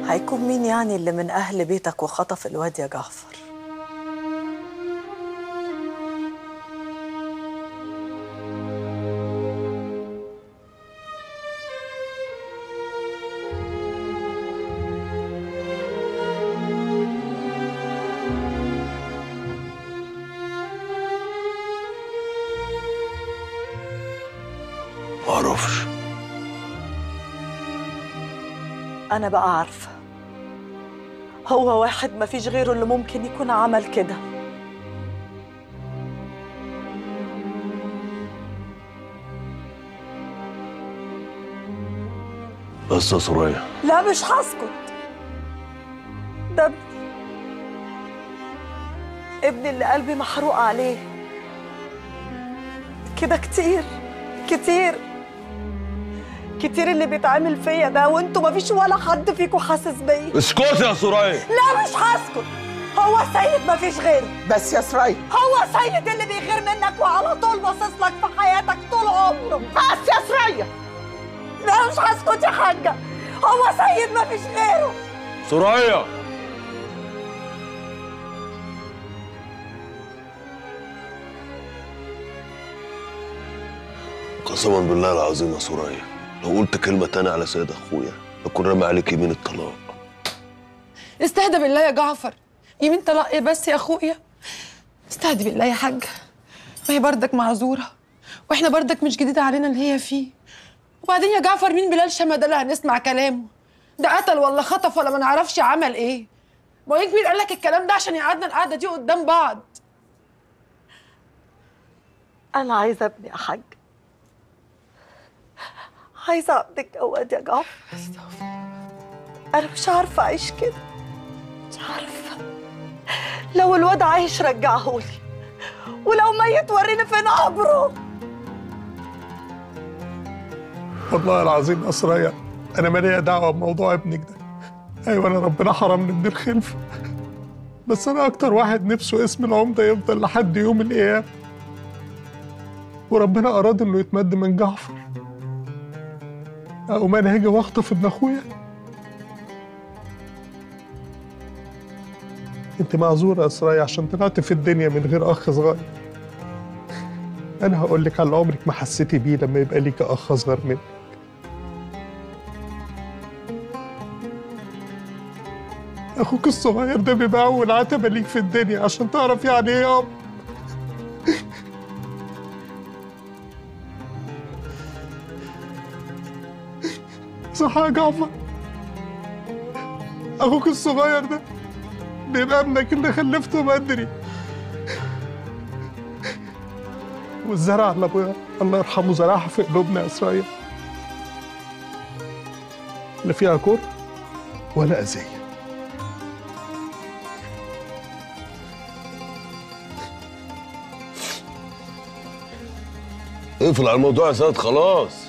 هيكون مين يعني اللي من أهل بيتك وخطف الواد يا جعفر معرفش أنا بقى عارفة هو واحد ما فيش غيره اللي ممكن يكون عمل كده بس يا سوريا لا مش هسكت ده ابني ابني اللي قلبي محروق عليه كده كتير كتير كتير اللي بيتعمل فيا ده وانتوا مفيش ولا حد فيكم حاسس بيا اسكتي يا سوريا لا مش هسكت هو سيد مفيش غيره بس يا سرايا هو سيد اللي بيغير منك وعلى طول باصص لك في حياتك طول عمره بس يا سرايا لا مش هسكت يا حاجه هو سيد مفيش غيره سوريا قسما بالله العظيم يا سوريا لو قلت كلمة تانية على سيد أخويا أكون رامي عليك يمين الطلاق استهدى بالله يا جعفر يمين طلاق ايه بس يا اخويا استهدى بالله يا حاج ما هي بردك معذوره واحنا بردك مش جديده علينا اللي هي فيه وبعدين يا جعفر مين بلال شما ده اللي هنسمع كلامه ده قتل ولا خطف ولا ما نعرفش عمل ايه ما هو مين قال لك الكلام ده عشان يقعدنا القعده دي قدام بعض انا عايزه ابني يا حاج عايزه ابنك جواد يا جعفر انا مش عارفه اعيش كده مش عارفه لو الواد عايش رجعهولي ولو ميت وريني فين قبره والله العظيم يا سرايا انا مالية دعوه بموضوع ابنك ده ايوه انا ربنا حرمني من الخلفه بس انا اكتر واحد نفسه اسم العمده يفضل لحد يوم القيامه وربنا اراد انه يتمد من جعفر او ما انا هاجي واخطف ابن اخويا انت معذوره يا سرايا عشان طلعت في الدنيا من غير اخ صغير انا هقول لك على عمرك ما حسيتي بيه لما يبقى ليك اخ اصغر منك اخوك الصغير ده بيبقى اول عتبه ليك في الدنيا عشان تعرف يعني ايه اب صح يا جعفر اخوك الصغير ده بيبقى ابنك اللي خلفته بدري والزرع اللي ابويا الله يرحمه زرعها في قلوبنا يا اسرائيل لا فيها كره ولا اذيه اقفل على الموضوع يا سيد خلاص